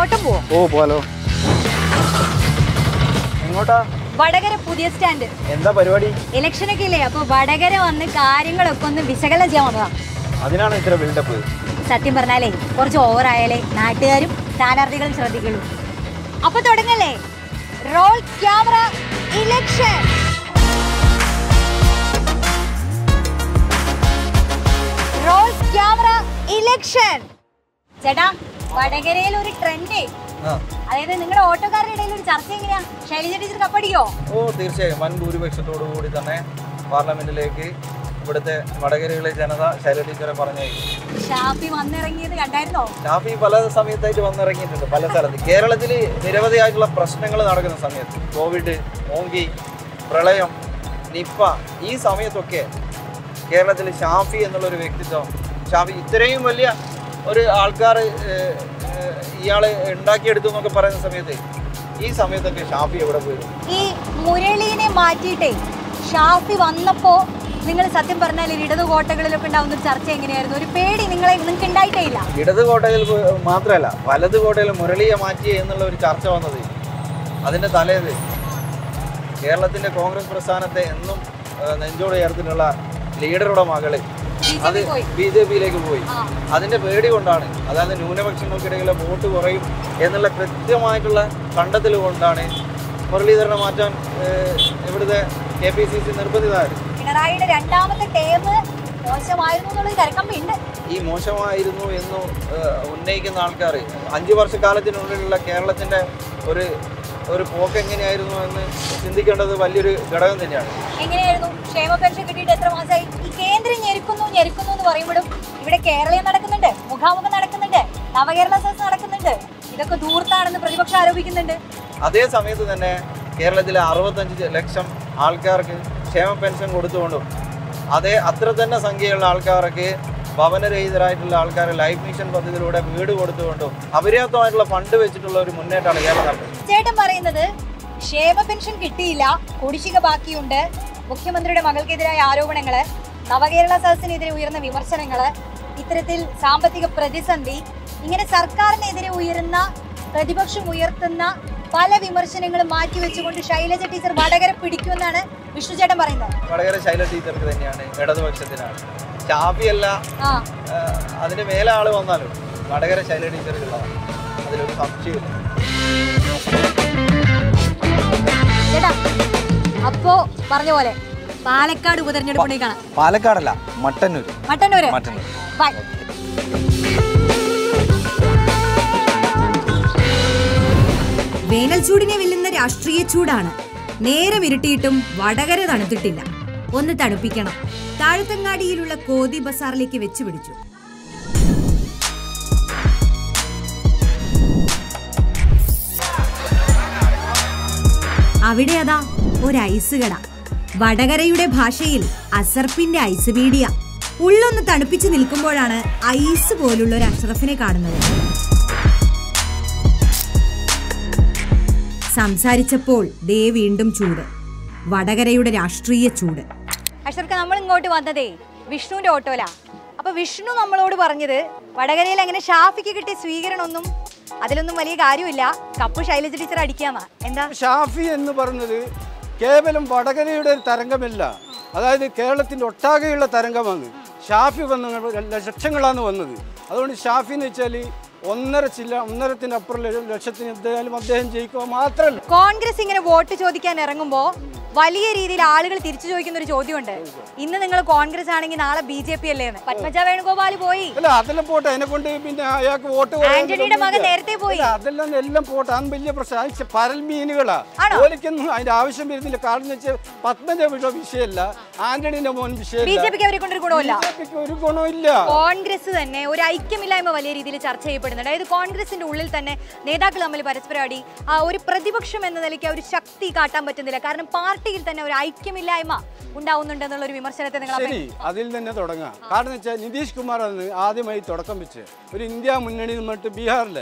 ഓട്ടം പോവോ ഓ പോലോ എങ്ങോട്ടാ വടകര പുതിയ സ്റ്റാൻഡ് എന്താ പരിപാടി ഇലക്ഷനൊക്കെ ഇല്ലേ അപ്പൊ വടകര വന്ന് കാര്യങ്ങളൊക്കെ ഒന്ന് വിശകലനം ചെയ്യാൻ വന്നതാ അതിനാണ് ഇത്ര ബിൽഡപ്പ് സത്യം പറഞ്ഞാലേ കുറച്ച് ഓവർ ആയാലേ നാട്ടുകാരും സ്ഥാനാർത്ഥികളും ശ്രദ്ധിക്കുള്ളൂ അപ്പൊ തുടങ്ങല്ലേ roll camera election roll camera election ചേട്ടാ വടകരയിൽ ഒരു ട്രെൻഡ് അതായത് നിങ്ങളുടെ ഓട്ടോക്കാരുടെ ഇടയിൽ ഒരു ചർച്ച എങ്ങനെയാ ശൈലജ ടീച്ചർ കപ്പടിക്കോ ഓ തീർച്ചയായും വൻ ഭൂരിപക്ഷത്തോടു കൂടി തന്നെ പാർലമെന്റിലേക്ക് ഇവിടുത്തെ വടകരയിലെ ജനത ശൈല ടീച്ചറെ പറഞ്ഞയക്കും ഷാഫി വന്നിറങ്ങിയത് കണ്ടായിരുന്നോ ഷാഫി പല സമയത്തായിട്ട് വന്നിറങ്ങിയിട്ടുണ്ട് പല സ്ഥലത്ത് കേരളത്തിൽ നിരവധിയായിട്ടുള്ള പ്രശ്നങ്ങൾ നടക്കുന്ന സമയത്ത് കോവിഡ് ഓങ്കി പ്രളയം നിപ്പ ഈ സമയത്തൊക്കെ കേരളത്തിൽ ഷാഫി എന്നുള്ള ഒരു വ്യക്തിത്വം ഷാഫി ഇത്രയും വലിയ ഒരു ആൾക്കാർ ഇയാളെ ഉണ്ടാക്കിയെടുത്തു എന്നൊക്കെ പറയുന്ന സമയത്ത് ഈ സമയത്തൊക്കെ ഷാഫി എവിടെ പോയിരുന്നു ഈ മുരളീനെ മാറ്റിയിട്ടേ ഷാഫി വന്നപ്പോ നിങ്ങൾ സത്യം പറഞ്ഞാൽ ഈ ഇടതു കോട്ടകളിലൊക്കെ ഉണ്ടാവുന്ന ഒരു ചർച്ച എങ്ങനെയായിരുന്നു ഒരു പേടി നിങ്ങളെ നിങ്ങൾക്ക് ഉണ്ടായിട്ടേ ഇല്ല ഇടത് കോട്ടയിൽ പോ- മാത്രമല്ല വലത് കോട്ടയിൽ മുരളിയെ മാറ്റി എന്നുള്ള ഒരു ചർച്ച വന്നത് അതിൻ്റെ തലേത് കേരളത്തിൻ്റെ കോൺഗ്രസ് പ്രസ്ഥാനത്തെ എന്നും ആ, നെഞ്ചോട് ചേർത്തിട്ടുള്ള ലീഡറുടെ മകള് അത് പോയി. ബി ജെ പിയിലേക്ക് പോയി ആ. അതിൻ്റെ പേടി കൊണ്ടാണ് അതായത് ന്യൂനപക്ഷങ്ങൾക്കിടയിലെ വോട്ട് കുറയും എന്നുള്ള കൃത്യമായിട്ടുള്ള കണ്ടെത്തൽ കൊണ്ടാണ് മുരളീധരനെ മാറ്റാൻ ഏ, ഇവിടുത്തെ കെ പി സി സി നിർബന്ധിതമായത് പിണറായിയുടെ രണ്ടാമത്തെ ടേം മോശമായിരുന്നു എന്നുള്ളത് കരക്കമ്പുണ്ട് ഈ മോശമായിരുന്നു എന്ന് ഏഹ്, ഉന്നയിക്കുന്ന ആൾക്കാർ അഞ്ചു വർഷക്കാലത്തിനുള്ളിലുള്ള കേരളത്തിന്റെ ഒരു ഒരു പോക്ക് എങ്ങനെയായിരുന്നു എന്ന് ചിന്തിക്കേണ്ടത് വലിയൊരു ഘടകം തന്നെയാണ് എങ്ങനെയായിരുന്നു ക്ഷേമ പെൻഷൻ കിട്ടിയിട്ട് എത്ര മാസമായി ഈ കേന്ദ്രം ഞെരുക്കുന്നു ഞെരുക്കുന്നു എന്ന് പറയുമ്പോഴും ഇവിടെ കേരളീയം നടക്കുന്നുണ്ട് മുഖാമുഖം നടക്കുന്നുണ്ട് നവകേരള സദസ് നടക്കുന്നുണ്ട് ഇതൊക്കെ ദൂർത്താണെന്ന് പ്രതിപക്ഷം ആരോപിക്കുന്നുണ്ട് അതേ സമയത്ത് തന്നെ കേരളത്തിലെ അറുപത്തഞ്ച് ലക്ഷം ആൾക്കാർക്ക് ക്ഷേമ പെൻഷൻ കൊടുത്തുകൊണ്ടും അതേ അത്ര തന്നെ സംഖ്യയുള്ള ആൾക്കാർക്ക് ഭവനരഹിതരായിട്ടുള്ള ആൾക്കാർ ലൈഫ് മിഷൻ പദ്ധതിയിലൂടെ വീട് കൊടുത്തുകൊണ്ടും അപര്യാപ്തമായിട്ടുള്ള ഫണ്ട് വെച്ചിട്ടുള്ള ഒരു മുന്നേറ്റമാണ് കേരളം നടത്തുന്നത് ചേട്ടൻ പറയുന്നത് ക്ഷേമ പെൻഷൻ കിട്ടിയില്ല കുടിശ്ശിക ബാക്കിയുണ്ട് മുഖ്യമന്ത്രിയുടെ മകൾക്കെതിരായ ആരോപണങ്ങള് നവകേരള സദസ്സിനെതിരെ ഉയർന്ന വിമർശനങ്ങള് ഇത്തരത്തിൽ സാമ്പത്തിക പ്രതിസന്ധി ഇങ്ങനെ സർക്കാരിനെതിരെ ഉയരുന്ന പ്രതിപക്ഷം ഉയർത്തുന്ന പല വിമർശനങ്ങളും മാറ്റിവെച്ചുകൊണ്ട് ശൈലജ ടീച്ചർ വടകര പിടിക്കുമെന്നാണ് വിഷ്ണു ചേട്ടൻ പറയുന്നത് വടകര ശൈല ടീച്ചർക്ക് തന്നെയാണ് ഇടതുപക്ഷത്തിനാണ് ഷാഫിയല്ല ആ ആഹ് അതിന്റെ മേലെ ആള് വന്നാലും വടകര ശൈല ടീച്ചർക്കുള്ളതാണ് അതിലൊരു സംശയമില്ല ചേട്ടാ അപ്പോ പറഞ്ഞ പോലെ പാലക്കാട് ഉപതെരഞ്ഞെടുപ്പ് കാണാം പാലക്കാടല്ല മട്ടന്നൂർ മട്ടന്നൂര് മട്ടന്നൂർ ബൈ വേനൽ ചൂടിനെ വെല്ലുന്ന രാഷ്ട്രീയ ചൂടാണ് നേരം ഇരുട്ടിയിട്ടും വടകര തണുത്തിട്ടില്ല ഒന്ന് തണുപ്പിക്കണം താഴത്തങ്ങാടിയിലുള്ള കോതി ബസാറിലേക്ക് വെച്ചു പിടിച്ചു അവിടെ അതാ ഒരു ഐസ് കട വടകരയുടെ ഭാഷയിൽ അസർപ്പിന്റെ ഐസ് പീടിയ ഉള്ളൊന്ന് തണുപ്പിച്ച് നിൽക്കുമ്പോഴാണ് ഐസ് പോലുള്ള ഒരു അഷ്റഫിനെ കാണുന്നത് സംസാരിച്ചപ്പോൾ ദേ വീണ്ടും ചൂട് വടകരയുടെ രാഷ്ട്രീയ ചൂട് അഷർക്ക നമ്മൾ ഇങ്ങോട്ട് വന്നതേ വിഷ്ണുവിന്റെ ഓട്ടോലാ അപ്പൊ വിഷ്ണു നമ്മളോട് പറഞ്ഞത് വടകരയിൽ അങ്ങനെ ഷാഫിക്ക് കിട്ടിയ സ്വീകരണമൊന്നും അതിലൊന്നും വലിയ കാര്യമില്ല കപ്പ് ശൈലജ ടീച്ചർ അടിക്കാന്നാ എന്താ ഷാഫി എന്ന് പറഞ്ഞത് കേവലം വടകരയുടെ ഒരു തരംഗമല്ല അതായത് കേരളത്തിൻ്റെ ഒട്ടാകെയുള്ള തരംഗമാണ് ഷാഫി വന്ന ലക്ഷങ്ങളാണ് വന്നത് അതുകൊണ്ട് ഷാഫി എന്ന് വെച്ചാൽ ഒന്നര ചില്ല ഒന്നരത്തിനപ്പുറം ല- ലക്ഷത്തിന് എന്തായാലും അദ്ദേഹം ജയിക്കുക മാത്രമല്ല കോൺഗ്രസ് ഇങ്ങനെ വോട്ട് ചോദിക്കാൻ ഇറങ്ങുമ്പോ വലിയ രീതിയിൽ ആളുകൾ തിരിച്ചു ചോദിക്കുന്ന ഒരു ചോദ്യമുണ്ട് ഇന്ന് നിങ്ങൾ കോൺഗ്രസ് ആണെങ്കിൽ നാളെ ബി ജെ പി അല്ലേ എന്ന് പത്മജ വേണുഗോപാൽ പോയി അല്ല അതെല്ലാം പോട്ടെ അതിനെ കൊണ്ട് പിന്നെ അയാൾക്ക് വോട്ട് പറയാൻ ആന്റണിയുടെ മകൻ ഒന്നുമില്ല. നേരത്തെ പോയി. അല്ല, അതെല്ലാം എല്ലാം പോട്ടെ അത് വലിയ പ്രശ്നം അത് ചെ- പരൽ മീനുകളാ ആണോ? ഓലിക്കൊന്നും അതിന്റെ ആവശ്യം വരുന്നില്ല കാരണം എന്ന് വെച്ചാൽ പത്മജ വിഷ വിഷയമല്ല ആന്റണിയുടെ മോൻ ബി വിഷയമല്ല ജെ പിക്ക് അവരെ കൊണ്ടൊരു ഗുണമില്ല ബിജെപിക്ക് ഒരു ഗുണമില്ല കോൺഗ്രസ് തന്നെ ഒരു ഐക്യമില്ലായ്മ വലിയ രീതിയിൽ ചർച്ച ചെയ്യപ്പെടുന്നുണ്ട് അതായത് കോൺഗ്രസിന്റെ ഉള്ളിൽ തന്നെ നേതാക്കൾ തമ്മിൽ പരസ്പരം അടി ആ ഒരു പ്രതിപക്ഷം എന്ന നിലയ്ക്ക് ആ ഒരു ശക്തി കാട്ടാൻ പറ്റുന്നില്ല കാരണം പാർട്ടിയിൽ തന്നെ ഒരു ഐക്യമില്ലായ്മ ഉണ്ടാവുന്നുണ്ട് എന്നുള്ള ഒരു വിമർശനത്തെ നിങ്ങൾ ശരി അതിൽ തന്നെ തുടങ്ങാം കാരണം വെച്ചാൽ നിതീഷ് കുമാർ ആണ് ആദ്യമായി തുടക്കം വെച്ച് ഒരു ഇന്ത്യ മുന്നണി നിന്നിട്ട് ബീഹാറിൽ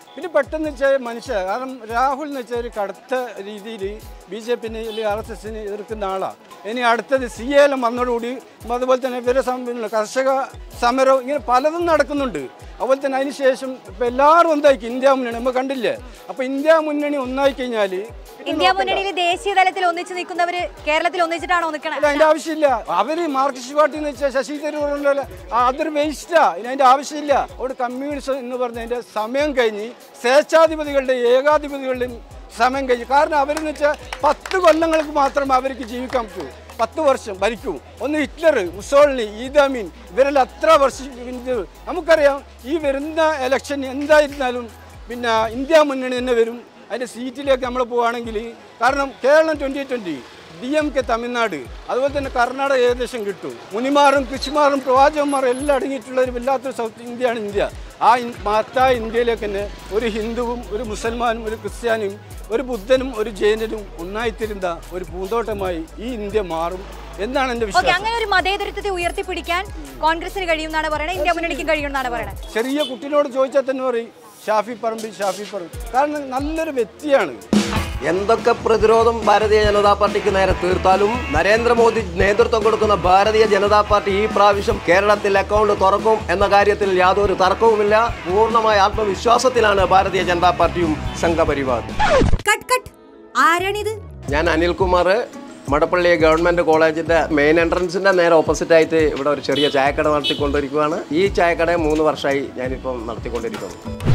പിന്നെ പെട്ടെന്ന് വെച്ചാൽ മനുഷ്യ കാരണം രാഹുൽ എന്ന് വെച്ചാൽ ഒരു കടുത്ത രീതിയിൽ ബി ജെ പിന്നെ അല്ലെങ്കിൽ ആർ എസ് എസിന് എതിർക്കുന്ന ആളാണ് ഇനി അടുത്തത് സി എല്ലാം വന്നതോടുകൂടി അതുപോലെ തന്നെ ഇവരെ സം- കർഷക സമരം ഇങ്ങനെ പലതും നടക്കുന്നുണ്ട് അതുപോലെ തന്നെ അതിന് ശേഷം ഇപ്പം എല്ലാവരും ഒന്നായിക്കും ഇന്ത്യ മുന്നണി നമ്മൾ കണ്ടില്ലേ അപ്പോൾ ഇന്ത്യ മുന്നണി ഒന്നായി കഴിഞ്ഞാൽ ഇന്ത്യ മുന്നണിയിൽ ദേശീയ തലത്തിൽ ഒന്നിച്ച് നിൽക്കുന്നവര് കേരളത്തിൽ ഒന്നിച്ചിട്ടാണോ നിൽക്കണേ അല്ല അതിന്റെ ആവശ്യമില്ല അവര് മാർക്സിസ്റ്റ് പാർട്ടി എന്ന് വെച്ചാൽ ശശി തരൂർ അതൊരു വേസ്റ്റാ ഇനി അതിന്റെ ആവശ്യമില്ല അവിടെ കമ്മ്യൂണിസം എന്ന് പറഞ്ഞതിന്റെ സമയം കഴിഞ്ഞ് സ്വേച്ഛാധിപതികളുടെ ഏകാധിപതികളുടെയും സമയം കഴിഞ്ഞു കാരണം അവരെന്ന് വെച്ചാൽ പത്ത് കൊല്ലങ്ങൾക്ക് മാത്രം അവർക്ക് ജീവിക്കാൻ പറ്റൂ പത്ത് വർഷം ഭരിക്കും ഒന്ന് ഹിറ്റ്ലർ മുസോളിനി ഈദാമീൻ ഇവരെല്ലാം അത്ര വർഷം ഇത് നമുക്കറിയാം ഈ വരുന്ന ഇലക്ഷൻ എന്തായിരുന്നാലും പിന്നെ ഇന്ത്യ മുന്നണി തന്നെ വരും അതിൻ്റെ സീറ്റിലേക്ക് നമ്മൾ പോവുകയാണെങ്കിൽ കാരണം Keralam twenty twenty D M K Tamil Nadu അതുപോലെ തന്നെ കർണാടക ഏകദേശം കിട്ടും മുനിമാറും കൃഷിമാറും പ്രവാചകന്മാരും എല്ലാം അടങ്ങിയിട്ടുള്ള ഒരു വല്ലാത്തൊരു സൗത്ത് ഇന്ത്യയാണ് ഇന്ത്യ ആ ഇൻ- മഹത്തായ ഇന്ത്യയിലേക്ക് തന്നെ ഒരു ഹിന്ദുവും ഒരു മുസൽമാനും ഒരു ക്രിസ്ത്യാനിയും ഒരു ബുദ്ധനും ഒരു ജൈനനും ഒന്നായിത്തീരുന്ന ഒരു പൂന്തോട്ടമായി ഈ ഇന്ത്യ മാറും എന്നാണ് എൻ്റെ ഓക്കെ വിശ്വാസം അങ്ങനെ ഒരു മതേതരത്വത്തെ ഉയർത്തിപ്പിടിക്കാൻ കോൺഗ്രസിന് കഴിയുമെന്നാണ് പറയണത് ഇന്ത്യ മുന്നണിക്കും കഴിയുമെന്നാണ് പറയണത് ചെറിയ കുട്ടീനോട് ചോദിച്ചാൽ തന്നെ പറയും ഷാഫി പറമ്പിൽ ഷാഫി പറമ്പ് കാരണം നല്ലൊരു വ്യക്തിയാണ് എന്തൊക്കെ പ്രതിരോധം ഭാരതീയ ജനതാ പാർട്ടിക്ക് നേരെ തീർത്താലും നരേന്ദ്രമോദി നേതൃത്വം കൊടുക്കുന്ന ഭാരതീയ ജനതാ പാർട്ടി ഈ പ്രാവശ്യം കേരളത്തിൽ അക്കൗണ്ട് തുറക്കും എന്ന കാര്യത്തിൽ യാതൊരു തർക്കവുമില്ല പൂർണ്ണമായ ആത്മവിശ്വാസത്തിലാണ് ഭാരതീയ ജനതാ പാർട്ടിയും സംഘപരിവാർ കട്ട് കട്ട് ആരാണിത് ഞാൻ അനിൽകുമാർ മടപ്പള്ളി ഗവൺമെന്റ് കോളേജിന്റെ മെയിൻ എൻട്രൻസിന്റെ നേരെ ഓപ്പോസിറ്റ് ആയിട്ട് ഇവിടെ ഒരു ചെറിയ ചായക്കട നടത്തിക്കൊണ്ടിരിക്കുകയാണ് ഈ ചായക്കട മൂന്ന് വർഷമായി ഞാനിപ്പം നടത്തിക്കൊണ്ടിരിക്കുന്നു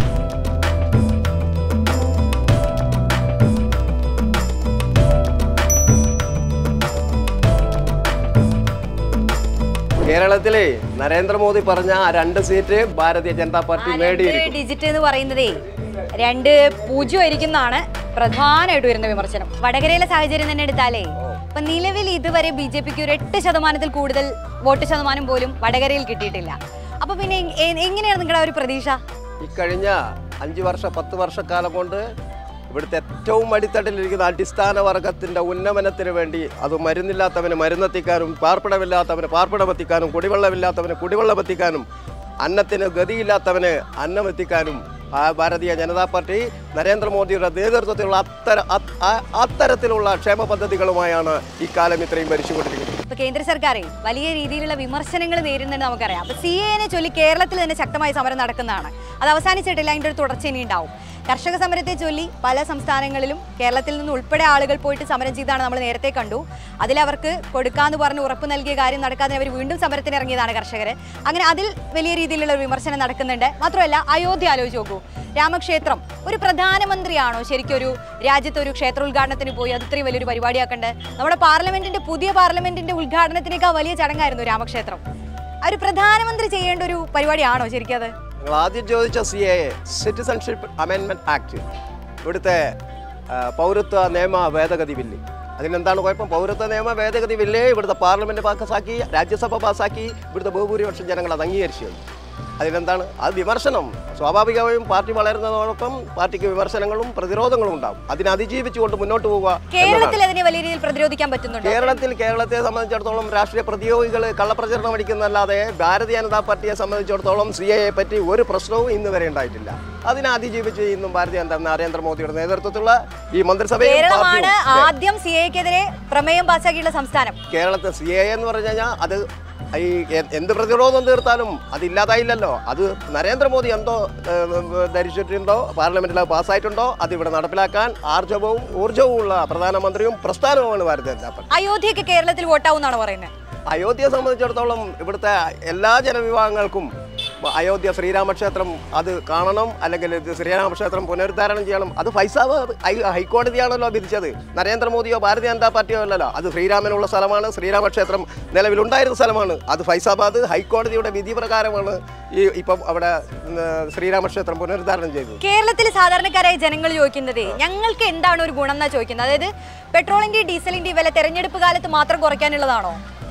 കേരളത്തിലെ നരേന്ദ്രമോദി പറഞ്ഞ ആ രണ്ട് സീറ്റ് ഭാരതീയ ജനതാ പാർട്ടി നേടിയിരിക്കും ഡിജിറ്റ് എന്ന് പറയുന്നതേ രണ്ട് പൂജ്യമായിരിക്കുന്നതാണ് പ്രധാനമായിട്ട് വരുന്ന വിമർശനം വടകരയിലെ സാഹചര്യം തന്നെ എടുത്താലേ ഇപ്പൊ നിലവിൽ ഇതുവരെ ബി ജെ പിക്ക് ഒരു എട്ട് ശതമാനത്തിൽ കൂടുതൽ വോട്ട് ശതമാനം പോലും വടകരയിൽ കിട്ടിയിട്ടില്ല അപ്പൊ പിന്നെ എ- എങ്ങനെയാണ് നിങ്ങളുടെ ആ ഒരു പ്രതീക്ഷ ഇക്കഴിഞ്ഞ അഞ്ച് വർഷ പത്ത് വർഷക്കാലം കൊണ്ട് ഇവിടുത്തെ ഏറ്റവും അടിത്തട്ടിലിരിക്കുന്ന അടിസ്ഥാന വർഗത്തിൻ്റെ ഉന്നമനത്തിന് വേണ്ടി അത് മരുന്നില്ലാത്തവന് മരുന്നെത്തിക്കാനും പാർപ്പിടമില്ലാത്തവന് പാർപ്പിടമെത്തിക്കാനും കുടിവെള്ളമില്ലാത്തവന് കുടിവെള്ളം എത്തിക്കാനും അന്നത്തിന് ഗതിയില്ലാത്തവന് അന്നം എത്തിക്കാനും ആ ഭാരതീയ ജനതാ പാർട്ടി നരേന്ദ്രമോദിയുടെ നേതൃത്വത്തിലുള്ള അത്തര അത്- ആ- അത്തരത്തിലുള്ള ക്ഷേമ പദ്ധതികളുമായാണ് ഇക്കാലം ഇത്രയും ഭരിച്ചുകൊണ്ടിരിക്കുന്നത് ഇപ്പൊ കേന്ദ്ര സർക്കാർ വലിയ രീതിയിലുള്ള വിമർശനങ്ങൾ നേരിടുന്നുണ്ട് നമുക്കറിയാം അപ്പൊ സി എനെ ചൊല്ലി കേരളത്തിൽ തന്നെ ശക്തമായ സമരം നടക്കുന്നതാണ് അത് അവസാനിച്ചിട്ടില്ല അതിന്റെ ഒരു തുടർച്ച ഇനി ഉണ്ടാവും കർഷക സമരത്തെ ചൊല്ലി പല സംസ്ഥാനങ്ങളിലും കേരളത്തിൽ നിന്ന് ഉൾപ്പെടെ ആളുകൾ പോയിട്ട് സമരം ചെയ്താണ് നമ്മൾ നേരത്തെ കണ്ടു അതിലവർക്ക് കൊടുക്കാന്ന് പറഞ്ഞ് ഉറപ്പ് നൽകിയ കാര്യം നടക്കാതെ അവർ വീണ്ടും സമരത്തിന് ഇറങ്ങിയതാണ് കർഷകർ അങ്ങനെ അതിൽ വലിയ രീതിയിലുള്ള ഒരു വിമർശനം നടക്കുന്നുണ്ട് മാത്രമല്ല അയോധ്യ ആലോചിച്ച് നോക്കൂ രാമക്ഷേത്രം ഒരു പ്രധാനമന്ത്രിയാണോ ശരിക്കും ഒരു രാജ്യത്ത് ഒരു ക്ഷേത്ര ഉദ്ഘാടനത്തിന് പോയി അത് ഇത്രയും വലിയൊരു പരിപാടിയാക്കണ്ടേ നമ്മുടെ പാർലമെന്റിന്റെ പുതിയ പാർലമെന്റിന്റെ ഉദ്ഘാടനത്തിനേക്കാൾ വലിയ ചടങ്ങായിരുന്നു രാമക്ഷേത്രം ആ ഒരു പ്രധാനമന്ത്രി ചെയ്യേണ്ട ഒരു പരിപാടിയാണോ ശരിക്കും അത് നിങ്ങൾ ആദ്യം ചോദിച്ച C A citizenship amendment act ഇവിടുത്തെ ആ, പൗരത്വ നിയമ ഭേദഗതി ബില്ല് അതിനെന്താണ് കുഴപ്പം പൗരത്വ നിയമ ഭേദഗതി ബില്ല് ഇവിടുത്തെ പാർലമെൻറ്റ് പാസ്സാക്കി രാജ്യസഭ പാസ്സാക്കി ഇവിടുത്തെ ബഹുഭൂരിപക്ഷം ജനങ്ങൾ അത് അംഗീകരിച്ചു അതിനെന്താണ് അത് വിമർശനം സ്വാഭാവികമായും പാർട്ടി വളരുന്നതോടൊപ്പം പാർട്ടിക്ക് വിമർശനങ്ങളും പ്രതിരോധങ്ങളും ഉണ്ടാവും അതിനെ അതിജീവിച്ചുകൊണ്ട് മുന്നോട്ട് പോവുക എന്നതാണ് കേരളത്തിൽ അതിനെ വലിയ രീതിയിൽ പ്രതിരോധിക്കാൻ പറ്റുന്നുണ്ടോ കേരളത്തിൽ കേരളത്തെ സംബന്ധിച്ചിടത്തോളം രാഷ്ട്രീയ പ്രതിയോഗികൾ കള്ളപ്രചരണം അടിക്കുന്നതല്ലാതെ ഭാരതീയ ജനതാ പാർട്ടിയെ സംബന്ധിച്ചിടത്തോളം സി എയെ പറ്റി ഒരു പ്രശ്നവും ഇന്ന് വരെ ഉണ്ടായിട്ടില്ല അതിനെ അതിജീവിച്ച് ഇന്നും ഭാരതീയ ജനതാ നരേന്ദ്രമോദിയുടെ നേതൃത്വത്തിലുള്ള ഈ മന്ത്രിസഭയും കേരളമാണ് പാർട്ടിയും ആദ്യം സി എക്കെതിരെ പ്രമേയം പാസ്സാക്കിയുള്ള സംസ്ഥാനം കേരളത്തെ സി എ എന്ന് പറഞ്ഞു കഴിഞ്ഞാൽ അത് ഈ എ- എന്ത് പ്രതിരോധം തീർത്താലും അതില്ലാതായില്ലല്ലോ അത് നരേന്ദ്രമോദി എന്തോ ഏഹ്, ധരിച്ചിട്ടുണ്ടോ പാർലമെന്റിൽ അത് പാസ്സായിട്ടുണ്ടോ അത് ഇവിടെ നടപ്പിലാക്കാൻ ആർജവവും ഊർജവും ഉള്ള പ്രധാനമന്ത്രിയും പ്രസ്ഥാനവുമാണ് ഭാരതീയ ജനതാ പാർട്ടി അയോധ്യക്ക് കേരളത്തിൽ വോട്ടാവുന്നാണ് പറയുന്നത് അയോധ്യയെ സംബന്ധിച്ചിടത്തോളം ഇവിടുത്തെ എല്ലാ ജനവിഭാഗങ്ങൾക്കും അയോധ്യ ശ്രീരാമക്ഷേത്രം അത് കാണണം അല്ലെങ്കിൽ ഇത് ശ്രീരാമക്ഷേത്രം പുനരുദ്ധാരണം ചെയ്യണം അത് ഫൈസാബ് ഹൈ- ഹൈക്കോടതിയാണല്ലോ വിധിച്ചത് നരേന്ദ്രമോദിയോ ഭാരതീയ ജനതാ പാർട്ടിയോ അല്ലല്ലോ അത് ശ്രീരാമനുള്ള സ്ഥലമാണ് ശ്രീരാമക്ഷേത്രം നിലവിലുണ്ടായിരുന്ന സ്ഥലമാണ് അത് ഫൈസാബാദ് ഹൈക്കോടതിയുടെ വിധി പ്രകാരമാണ് ഈ ഇപ്പം അവിടെ ഉം, ശ്രീരാമക്ഷേത്രം പുനരുദ്ധാരണം ചെയ്തത് കേരളത്തിൽ സാധാരണക്കാരായ ജനങ്ങൾ ചോദിക്കുന്നത് ഞങ്ങൾക്ക് എന്താണ് ഒരു ഗുണം എന്നാ ചോദിക്കുന്നത് അതായത് പെട്രോളിന്റെ ഡീസലിന്റെ വില തെരഞ്ഞെടുപ്പ് കാലത്ത് മാത്രം കുറയ്ക്കാനുള്ളതാണോ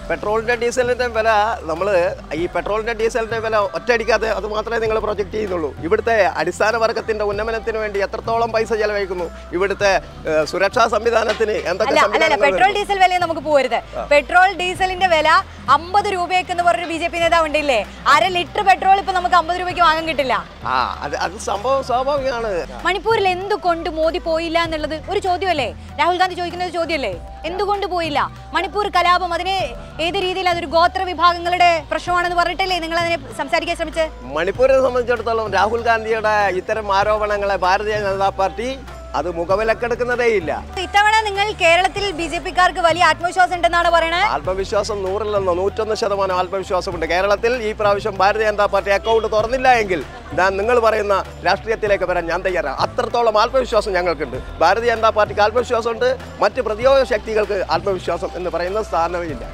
പെട്രോളിന്റെ ഡീസലിന്റെ വില നമ്മൾ ഈ പെട്രോളിന്റെ ഡീസലിന്റെ വില ഒറ്റയടിക്കാതെ അത് മാത്രമേ നിങ്ങൾ പ്രൊജക്റ്റ് ചെയ്യുന്നുള്ളൂ ഇവിടുത്തെ അടിസ്ഥാന വർഗത്തിന്റെ ഉന്നമനത്തിന് വേണ്ടി എത്രത്തോളം പൈസ ചെലവഴിക്കുന്നു ഇവിടുത്തെ ഏഹ്, സുരക്ഷാ സംവിധാനത്തിന് എന്തൊക്കെ അല്ല അല്ല അല്ല സംവിധാനങ്ങൾ പെട്രോൾ വരുന്നു? ഡീസൽ വിലയെ നമുക്ക് പോരുത് പെട്രോൾ ഡീസലിന്റെ വില അമ്പത് രൂപയ്ക്ക് എന്ന് പറഞ്ഞൊരു ബി ജെ പി നേതാവ് ഉണ്ടില്ലേ അര ലിറ്റർ പെട്രോൾ ഇപ്പൊ നമുക്ക് അമ്പത് രൂപയ്ക്ക് വാങ്ങാൻ കിട്ടില്ല ആ അത് അത് സംഭവം സ്വാഭാവികമാണ് മണിപ്പൂരിൽ എന്തുകൊണ്ട് മോദി പോയില്ല എന്നുള്ളത് ഒരു ചോദ്യമല്ലേ രാഹുൽ ഗാന്ധി ചോദിക്കുന്ന ഒരു ചോദ്യമല്ലേ എന്തുകൊണ്ട് പോയില്ല മണിപ്പൂർ കലാപം അതിനെ ഏത് രീതിയിൽ അതൊരു ഗോത്ര വിഭാഗങ്ങളുടെ പ്രശ്നമാണെന്ന് പറഞ്ഞിട്ടല്ലേ നിങ്ങൾ അതിനെ സംസാരിക്കാൻ ശ്രമിച്ചത് മണിപ്പൂരിനെ സംബന്ധിച്ചിടത്തോളം രാഹുൽ ഗാന്ധിയുടെ ഇത്തരം ആരോപണങ്ങളെ ഭാരതീയ ജനതാ പാർട്ടി അത് മുഖവിലക്കെടുക്കുന്നതേയില്ല ഇത്തവണ നിങ്ങൾ കേരളത്തിൽ ബി ജെ പിക്കാർക്ക് വലിയ ആത്മവിശ്വാസം ഉണ്ടെന്നാണ് പറയണത് ആത്മവിശ്വാസം നൂറിൽ നിന്ന് നൂറ്റൊന്ന് ശതമാനം ആത്മവിശ്വാസമുണ്ട് കേരളത്തിൽ ഈ പ്രാവശ്യം ഭാരതീയ ജനതാ പാർട്ടി അക്കൗണ്ട് തുറന്നില്ല എങ്കിൽ ഞാൻ നിങ്ങൾ പറയുന്ന രാഷ്ട്രീയത്തിലേക്ക് വരാൻ ഞാൻ തയ്യാറാണ് അത്രത്തോളം ആത്മവിശ്വാസം ഞങ്ങൾക്കുണ്ട് ഭാരതീയ ജനതാ പാർട്ടിക്ക് ആത്മവിശ്വാസമുണ്ട് മറ്റ് പ്രതിരോധ ശക്തികൾക്ക് ആത്മവിശ്വാസം എന്ന് പറയുന്ന സ്ഥാനമില്ല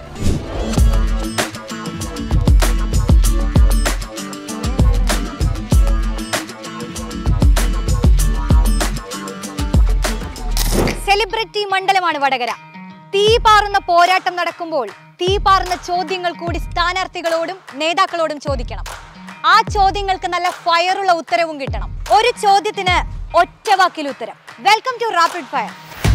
സെലിബ്രിറ്റി മണ്ഡലമാണ് വടകര തീ പാറുന്ന പോരാട്ടം നടക്കുമ്പോൾ തീ പാറുന്ന ചോദ്യങ്ങൾ കൂടി സ്ഥാനാർത്ഥികളോടും നേതാക്കളോടും ചോദിക്കണം ആ ചോദ്യങ്ങൾക്ക് നല്ല ഫയറുള്ള ഉത്തരവും കിട്ടണം ഒരു ചോദ്യത്തിന് ഒറ്റ വാക്കിൽ ഉത്തരം welcome to rapid fire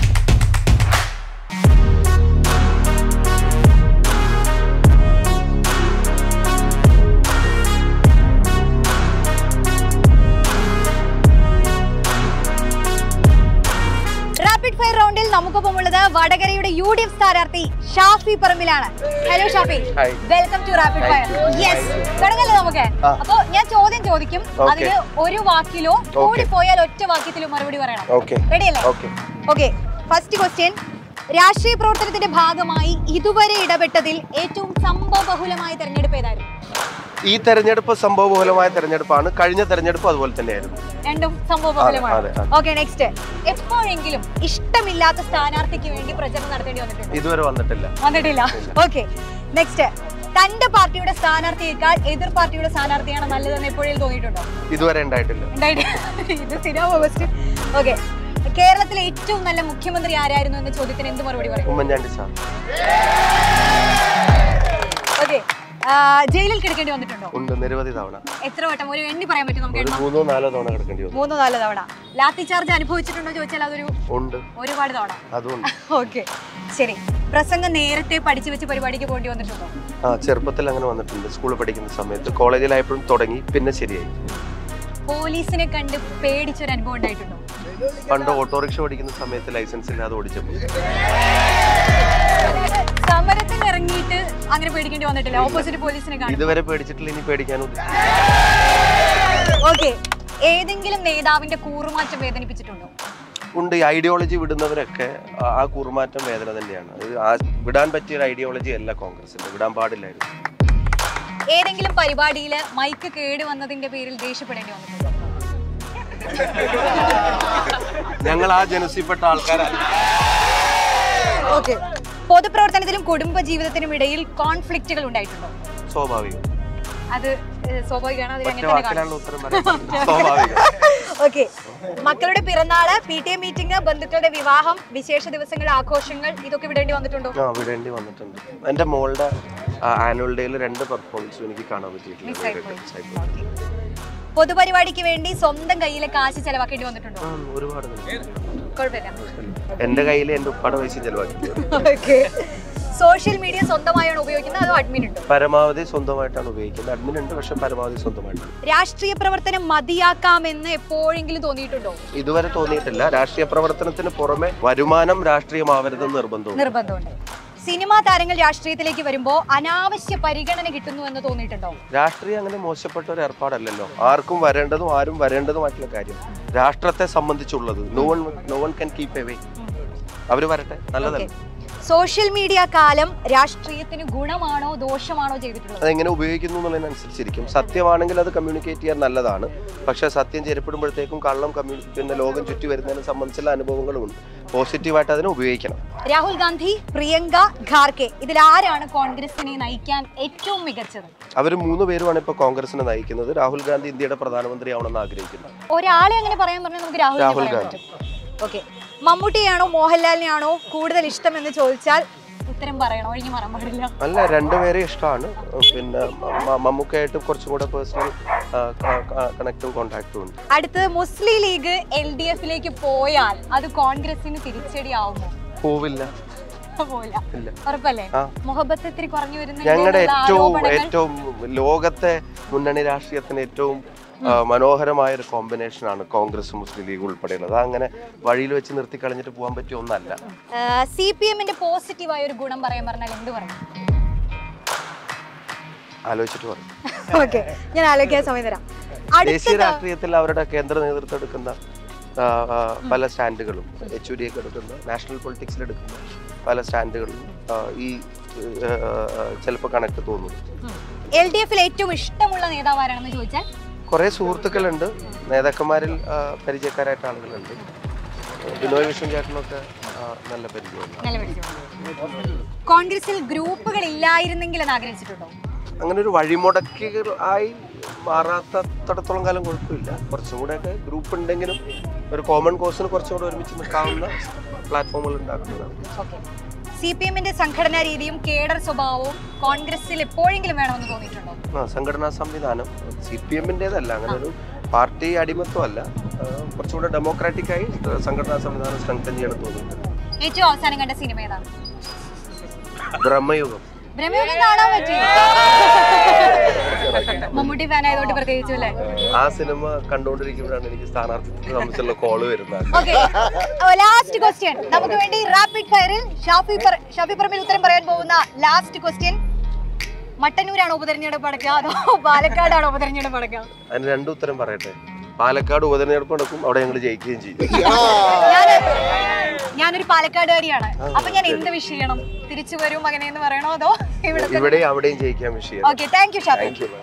rapid fire റൗണ്ടിൽ നമുക്കൊപ്പം ഉള്ളത് വടകരയുടെ യു ഡി എഫ് സ്ഥാനാർത്ഥി ഷാഫി പറമ്പിലാണ് hello Shafi welcome to rapid fire yes തുടങ്ങല്ലേ നമുക്ക് അപ്പോ ഞാൻ ചോദ്യം ചോദിക്കും അതിന് ഒരു വാക്കിലോ കൂടി പോയാൽ ഒറ്റ വാക്യത്തിലോ മറുപടി പറയണം ഓക്കെ റെഡി അല്ലേ ഓക്കെ ഫസ്റ്റ് ക്വസ്റ്റ്യൻ രാഷ്ട്രീയ പ്രവർത്തനത്തിന്റെ ഭാഗമായി ഇതുവരെ ഇടപെട്ടതിൽ ഏറ്റവും സംഭവബഹുലമായ തെരഞ്ഞെടുപ്പ് ഏതായിരുന്നു ഈ തെരഞ്ഞെടുപ്പ് സംഭവബഹുലമായ തെരഞ്ഞെടുപ്പാണ് കഴിഞ്ഞ തെരഞ്ഞെടുപ്പ് അതുപോലെ തന്നെയായിരുന്നു രണ്ടും സംഭവബഹുലമാണ് അതെ, അതെ. ഓക്കെ നെക്സ്റ്റ് എപ്പോഴെങ്കിലും ഇഷ്ടമില്ലാത്ത സ്ഥാനാർത്ഥിക്ക് വേണ്ടി പ്രചരണം നടത്തേണ്ടി വന്നിട്ടുണ്ട് ഇതുവരെ വന്നിട്ടില്ല വന്നിട്ടില്ല ഓക്കെ നെക്സ്റ്റ് തന്റെ പാർട്ടിയുടെ സ്ഥാനാർത്ഥിയേക്കാൾ എതിർ പാർട്ടിയുടെ സ്ഥാനാർത്ഥിയാണ് നല്ലതെന്ന് എപ്പോഴും തോന്നിയിട്ടുണ്ടോ ഇതുവരെ ഉണ്ടായിട്ടില്ല ഉണ്ടായിട്ട് ഇത് സ്ഥിരമാവോ ക്വസ്റ്റ്യൻ ഓക്കെ കേരളത്തിലെ ഏറ്റവും നല്ല മുഖ്യമന്ത്രി ആരായിരുന്നു എന്ന ചോദ്യത്തിന് എന്ത് മറുപടി പറയും ഉമ്മൻചാണ്ടി സാർ ഓക്കെ ജയിലിൽ കിടക്കേണ്ടി വന്നിട്ടുണ്ടോ ഉണ്ട് നിരവധി തവണ എത്ര വട്ടം ഒരു എണ്ണി പറയാൻ പറ്റും നമുക്ക് ഒരു എണ്ണം മൂന്നോ നാലോ തവണ കിടക്കേണ്ടി വന്നു മൂന്നോ നാലോ തവണ ലാത്തി ചാർജ് അനുഭവിച്ചിട്ടുണ്ടോ ചോദിച്ചാൽ അതൊരു ഉണ്ട് ഒരുപാട് തവണ അതുകൊണ്ട് ഓക്കെ ശരി പ്രസംഗം നേരത്തെ പഠിച്ചു വെച്ച് പരിപാടിക്ക് പോണ്ടി വന്നിട്ടുണ്ടോ ആ ചെറുപ്പത്തിൽ അങ്ങനെ വന്നിട്ടുണ്ട് സ്കൂളിൽ പഠിക്കുന്ന സമയത്ത് കോളേജിലായപ്പോഴും തുടങ്ങി പിന്നെ ശരിയായി പോലീസിനെ കണ്ട് പേടിച്ചൊരു അനുഭവം ഉണ്ടായിട്ടുണ്ടോ പണ്ട് ഓട്ടോറിക്ഷ ഓടിക്കുന്ന സമയത്ത് ലൈസൻസ് ഇല്ലാതെ ഓടിച്ചപ്പോൾ സമരത്തിൽ ഇറങ്ങിയിട്ട് അങ്ങനെ പേടിക്കേണ്ടി വന്നിട്ടില്ല ഓപ്പോസിറ്റ് പോലീസിനെ കാണും ഇതുവരെ പേടിച്ചിട്ടില്ല ഇനി പേടിക്കാനും ഓക്കെ ഏതെങ്കിലും നേതാവിന്റെ കൂറുമാറ്റം വേദനിപ്പിച്ചിട്ടുണ്ടോ ഉണ്ട് ഈ ഐഡിയോളജി വിടുന്നവരൊക്കെ ആ- ആ കൂറുമാറ്റം വേദന തന്നെയാണ് അത് ആ വിടാൻ പറ്റിയ ഒരു ഐഡിയോളജി അല്ല കോൺഗ്രസിന്റെ വിടാൻ പാടില്ലായിരുന്നു ഏതെങ്കിലും പരിപാടിയിൽ മൈക്ക് കേട് വന്നതിന്റെ പേരിൽ ദേഷ്യപ്പെടേണ്ടി വന്നിട്ടുണ്ടോ ഞങ്ങൾ ആ ജനസിൽപ്പെട്ട ആൾക്കാരല്ല ഓക്കെ പൊതുപ്രവർത്തനത്തിലും കുടുംബ ജീവിതത്തിനും ഇടയിൽ കോൺഫ്ലിക്റ്റുകൾ ഉണ്ടായിട്ടുണ്ടോ സ്വാഭാവികം അത് ഏഹ്, സ്വാഭാവികമാണ് അതിൽ ഒറ്റ അങ്ങനെ തന്നെ കാണും വാക്കിലാണ് ഉത്തരം പറയാൻ സ്വാഭാവികം ഓക്കെ മക്കളുടെ പിറന്നാള് പി ടി എ മീറ്റിംഗ് ബന്ധുക്കളുടെ വിവാഹം വിശേഷ ദിവസങ്ങൾ ആഘോഷങ്ങൾ ഇതൊക്കെ വിടേണ്ടി വന്നിട്ടുണ്ടോ ആ വിടേണ്ടി വന്നിട്ടുണ്ട് എൻ്റെ മോളുടെ ആനുവൽ ഡേയിൽ രണ്ട് പെർഫോമൻസും എനിക്ക് കാണാൻ പറ്റിയിട്ടില്ല മിസ്സായി നേരിട്ട് പോയി. മിസ്സായി പോയി. പൊതുപരിപാടിക്ക് വേണ്ടി സ്വന്തം കയ്യിലെ കാശ് ചെലവാക്കേണ്ടി വന്നിട്ടുണ്ടോ ആ, ഒരുപാട് തന്നെ. കുഴപ്പമില്ല എൻ്റെ കയ്യിൽ എൻ്റെ ഉപ്പാടെ പൈസ ചെലവാക്കി ഓക്കെ സോഷ്യൽ മീഡിയ സ്വന്തമായാണ് ഉപയോഗിക്കുന്നത് അതോ അഡ്മിൻ ഉണ്ടോ പരമാവധി സ്വന്തമായിട്ടാണ് ഉപയോഗിക്കുന്നത് അഡ്മിൻ ഉണ്ട് പക്ഷെ പരമാവധി സ്വന്തമായിട്ടാണ് രാഷ്ട്രീയ പ്രവർത്തനം മതിയാക്കാമെന്ന് എപ്പോഴെങ്കിലും തോന്നിയിട്ടുണ്ടോ ഇതുവരെ തോന്നിയിട്ടില്ല രാഷ്ട്രീയ പ്രവർത്തനത്തിന് പുറമെ വരുമാനം രാഷ്ട്രീയമാവരുതെന്ന് നിർബന്ധവും നിർബന്ധമുണ്ട് സിനിമാ താരങ്ങൾ രാഷ്ട്രീയത്തിലേക്ക് വരുമ്പോൾ അനാവശ്യ പരിഗണന കിട്ടുന്നു എന്ന് തോന്നിയിട്ടുണ്ടോ രാഷ്ട്രീയം അങ്ങനെ മോശപ്പെട്ട ഒരു ഏർപ്പാടല്ലല്ലോ ആർക്കും വരേണ്ടതും ആരും വരേണ്ടതുമായിട്ടുള്ള കാര്യം രാഷ്ട്രത്തെ സംബന്ധിച്ചുള്ളത് no one no one can keep away അവര് വരട്ടെ നല്ലതല്ല സോഷ്യൽ മീഡിയ കാലം രാഷ്ട്രീയത്തിന് ഗുണമാണോ ദോഷമാണോ ചെയ്തിട്ടുള്ളത് അതെങ്ങനെ ഉപയോഗിക്കുന്നു എന്നുള്ളതിനനുസരിച്ചിരിക്കും സത്യമാണെങ്കിൽ അത് കമ്മ്യൂണിക്കേറ്റ് ചെയ്യാൻ നല്ലതാണ് പക്ഷേ സത്യം ചെരുപ്പിടുമ്പോഴത്തേക്കും കള്ളം കമ്മ്യൂണി പിന്നെ ലോകം ചുറ്റി വരുന്നതിനെ സംബന്ധിച്ചുള്ള അനുഭവങ്ങളുമുണ്ട് പോസിറ്റീവായിട്ട് അതിനെ ഉപയോഗിക്കണം രാഹുൽ ഗാന്ധി പ്രിയങ്ക ഖാർക്കെ ഇതിൽ ആരാണ് കോൺഗ്രസിനെ നയിക്കാൻ ഏറ്റവും മികച്ചത് അവർ മൂന്ന് പേരുമാണ് ഇപ്പോൾ കോൺഗ്രസിനെ നയിക്കുന്നത് രാഹുൽ ഗാന്ധി ഇന്ത്യയുടെ പ്രധാനമന്ത്രിയാവണമെന്ന് ആഗ്രഹിക്കുന്നത് ഒരാളെ അങ്ങനെ പറയാൻ പറഞ്ഞാൽ നമുക്ക് രാഹുൽ രാഹുൽ പറയാൻ ഗാന്ധി. പറ്റും ഓക്കെ മമ്മൂട്ടിയാണോ മോഹൻലാലിനെയാണോ കൂടുതൽ ഇഷ്ടം എന്ന് ചോദിച്ചാൽ ഉത്തരം പറയണം ഒഴിഞ്ഞു മാറാൻ പാടില്ല അല്ല രണ്ടുപേരെ ഇഷ്ടമാണ് പിന്നെ മ- മമ്മൂക്കയായിട്ട് കുറച്ചും കൂടെ പേഴ്സണൽ കണക്റ്റും കോണ്ടാക്റ്റും ഉണ്ട് അടുത്തത് മുസ്ലിം ലീഗ് എൽ ഡി എഫിലേക്ക് പോയാൽ അത് കോൺഗ്രസിന് തിരിച്ചടി ആവുമോ പോവില്ല പോല ഇല്ല ഉറപ്പല്ലേ ആ. മുഹബത്ത് ഇത്തിരി കുറഞ്ഞു വരുന്ന ഞങ്ങളുടെ ഏറ്റവും ആരോപണങ്ങൾ ഏറ്റവും ലോകത്തെ മുന്നണി രാഷ്ട്രീയത്തിന് ഏറ്റവും ആ, മനോഹരമായ ഒരു കോമ്പിനേഷൻ ആണ് കോൺഗ്രസ് മുസ്ലിം ലീഗ് ഉൾപ്പെടെയുള്ളത് അത് അങ്ങനെ വഴിയിൽ വെച്ച് നിർത്തി കളഞ്ഞിട്ട് പോകാൻ പറ്റിയ ഒന്നല്ല സി പി എമ്മിന്റെ പോസിറ്റീവായ ഒരു ഗുണം പറയാൻ പറഞ്ഞാൽ എന്ത് പറയും ആലോചിച്ചിട്ട് പറയും ഓക്കെ ഞാൻ ആലോചിക്കാൻ സമയം തരാം ദേശീയ അടുത്തത് രാഷ്ട്രീയത്തിൽ അവരുടെ കേന്ദ്ര നേതൃത്വം എടുക്കുന്ന ആ, ആ, പല സ്റ്റാൻഡുകളും എച്ച് ഡി ഒക്കെ എടുക്കുന്ന നാഷണൽ പൊളിറ്റിക്സിൽ എടുക്കുന്ന പല സ്റ്റാൻഡുകളും ആ, ഈ ചിലപ്പോൾ കണക്ട് തോന്നുന്നു എൽ ഡി എഫിൽ ഏറ്റവും ഇഷ്ടമുള്ള നേതാവ് ആരാണെന്ന് ചോദിച്ചാൽ കുറേ സുഹൃത്തുക്കളുണ്ട് നേതാക്കന്മാരിൽ ആ, പരിചയക്കാരായിട്ട് ആളുകളുണ്ട് ബിനോയ് വിഷ്ണു ചേട്ടനൊക്കെ ആ, നല്ല പരിചയമുണ്ട് നല്ല പിടിച്ചു കോൺഗ്രസിൽ ഗ്രൂപ്പുകൾ ഇല്ലായിരുന്നെങ്കിൽ എന്ന് ആഗ്രഹിച്ചിട്ടുണ്ടോ അങ്ങനെ ഒരു വഴിമുടക്കികൾ ആയി മാറാത്തടത്തോളം കാലം കുഴപ്പമില്ല കുറച്ചും കൂടെയൊക്കെ ഗ്രൂപ്പ് ഉണ്ടെങ്കിലും ഒരു കോമൺ കോഴ്സിന് കുറച്ചും കൂടെ ഒരുമിച്ച് നിൽക്കാവുന്ന പ്ലാറ്റ്ഫോമുകൾ ഉണ്ടാക്കുന്നതാണ് ഓക്കെ സി പി എമ്മിന്റെ സംഘടനാ രീതിയും കേഡർ സ്വഭാവവും കോൺഗ്രസിൽ എപ്പോഴെങ്കിലും വേണമെന്ന് തോന്നിയിട്ടുണ്ടോ ആ സംഘടനാ സംവിധാനം സി പി എമ്മിൻ്റെതല്ല അങ്ങനെ ഒരു പാർട്ടി അടിമത്വമല്ല ആ, കുറച്ചും കൂടെ ഡെമോക്രാറ്റിക് ആയി സംഘടനാ സംവിധാനം സ്ട്രെങ്തൻ ചെയ്യണം തോന്നുന്നുണ്ട് ഏറ്റവും അവസാനം കണ്ട സിനിമ ഏതാണ് ബ്രഹ്മയുഗം ബ്രഹ്മയുഗം കാണാൻ പറ്റി മമ്മൂട്ടി ഫാൻ ആയതുകൊണ്ട് പ്രത്യേകിച്ചു അല്ലേ ആ സിനിമ കണ്ടുകൊണ്ടിരിക്കുമ്പോഴാണ് എനിക്ക് സ്ഥാനാർത്ഥിത്വത്തെ സംബന്ധിച്ചുള്ള കോള് വരുന്നത് ഓക്കെ ലാസ്റ്റ് ക്വസ്റ്റ്യൻ നമുക്ക് വേണ്ടി റാപ്പിഡ് ഫയറിൽ ഷാഫി പറ- ഷാഫി പറമ്പിൽ ഉത്തരം പറയാൻ പോകുന്ന ലാസ്റ്റ് ക്വസ്റ്റ്യൻ മട്ടന്നൂരാണോ ഉപതെരഞ്ഞെടുപ്പ് നടക്കുക അതോ പാലക്കാടാണോ ഉപതെരഞ്ഞെടുപ്പ് നടക്കുക അതിന് രണ്ടു ഉത്തരം പറയട്ടെ പാലക്കാട് ഉപതെരഞ്ഞെടുപ്പ് നടക്കും അവിടെ ഞങ്ങൾ ജയിക്കുകയും ചെയ്യും ഞാൻ ഞാനൊരു പാലക്കാടുകാരിയാണ് അപ്പൊ ഞാൻ എന്ത് വിഷ് ചെയ്യണം തിരിച്ചു വരും മകനെ എന്ന് പറയണോ അതോ ഇവിടെ ഇവിടെയും അവിടെയും ജയിക്കാൻ വിഷയം okay thank you Shafi thank you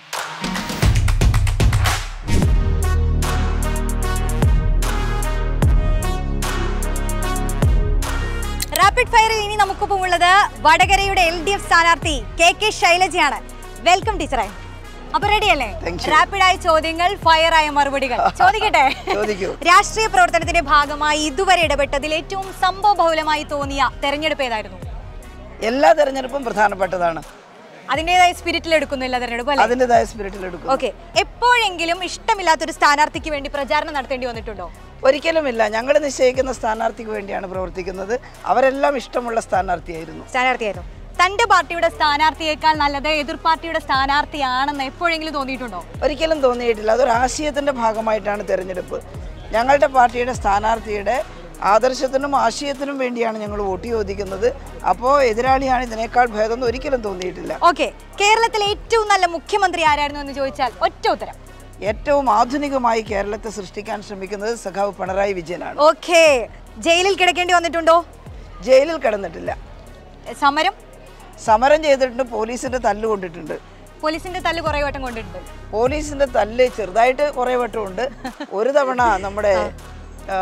rapid ഫയറിൽ ഇനി നമുക്കൊപ്പം ഉള്ളത് വടകരയുടെ എൽ ഡി എഫ് സ്ഥാനാർത്ഥി കെ കെ ശൈലജയാണ് വെൽക്കം ടീച്ചറെ അപ്പൊ റെഡി അല്ലേ റാപ്പിഡ് ആയ ചോദ്യങ്ങൾ ഫയർ ആയ മറുപടികൾ ചോദിക്കട്ടെ രാഷ്ട്രീയ പ്രവർത്തനത്തിന്റെ ഭാഗമായി ഇതുവരെ ഇടപെട്ടതിൽ ഏറ്റവും സംഭവ ബഹുലമായി തോന്നിയ തെരഞ്ഞെടുപ്പ് ഏതായിരുന്നു എല്ലാ തെരഞ്ഞെടുപ്പും പ്രധാനപ്പെട്ടതാണ് അതിൻ്റെതായ സ്പിരിറ്റിൽ എടുക്കുന്നു എല്ലാ തെരഞ്ഞെടുപ്പും അല്ലേ അതിൻ്റെതായ സ്പിരിറ്റിൽ എടുക്കും ഓക്കെ എപ്പോഴെങ്കിലും ഇഷ്ടമില്ലാത്തൊരു സ്ഥാനാർത്ഥിക്ക് വേണ്ടി പ്രചാരണം നടത്തേണ്ടി വന്നിട്ടുണ്ടോ ഒരിക്കലുമില്ല ഞങ്ങൾ നിശ്ചയിക്കുന്ന സ്ഥാനാർത്ഥിക്ക് വേണ്ടിയാണ് പ്രവർത്തിക്കുന്നത് അവരെല്ലാം ഇഷ്ടമുള്ള സ്ഥാനാർത്ഥിയായിരുന്നു സ്ഥാനാർത്ഥിയായിരുന്നു തന്റെ പാർട്ടിയുടെ സ്ഥാനാർത്ഥിയേക്കാൾ നല്ലത് എതിർ പാർട്ടിയുടെ സ്ഥാനാർത്ഥിയാണെന്ന് എപ്പോഴെങ്കിലും തോന്നിയിട്ടുണ്ടോ ഒരിക്കലും തോന്നിയിട്ടില്ല അതൊരു ആശയത്തിൻ്റെ ഭാഗമായിട്ടാണ് തെരഞ്ഞെടുപ്പ് ഞങ്ങളുടെ പാർട്ടിയുടെ സ്ഥാനാർത്ഥിയുടെ ആദർശത്തിനും ആശയത്തിനും വേണ്ടിയാണ് ഞങ്ങൾ വോട്ട് ചോദിക്കുന്നത് അപ്പോൾ എതിരാളിയാണ് ഇതിനേക്കാൾ ഭേദം എന്ന് ഒരിക്കലും തോന്നിയിട്ടില്ല ഓക്കെ കേരളത്തിലെ ഏറ്റവും നല്ല മുഖ്യമന്ത്രി ആരായിരുന്നു എന്ന് ചോദിച്ചാൽ ഒറ്റ ഉത്തരം ഏറ്റവും ആധുനികമായി കേരളത്തെ സൃഷ്ടിക്കാൻ ശ്രമിക്കുന്നത് സഖാവ് പിണറായി വിജയനാണ് ഓക്കെ ജയിലിൽ കിടക്കേണ്ടി വന്നിട്ടുണ്ടോ ജയിലിൽ കിടന്നിട്ടില്ല സമരം സമരം ചെയ്തിട്ടുണ്ട് പോലീസിന്റെ തല്ല് കൊണ്ടിട്ടുണ്ട് പോലീസിന്റെ തല്ല് കുറേ വട്ടം കൊണ്ടിട്ടുണ്ട് പോലീസിന്റെ തല്ല് ചെറുതായിട്ട് കുറേ വട്ടമുണ്ട് ഒരു തവണ നമ്മുടെ ആ,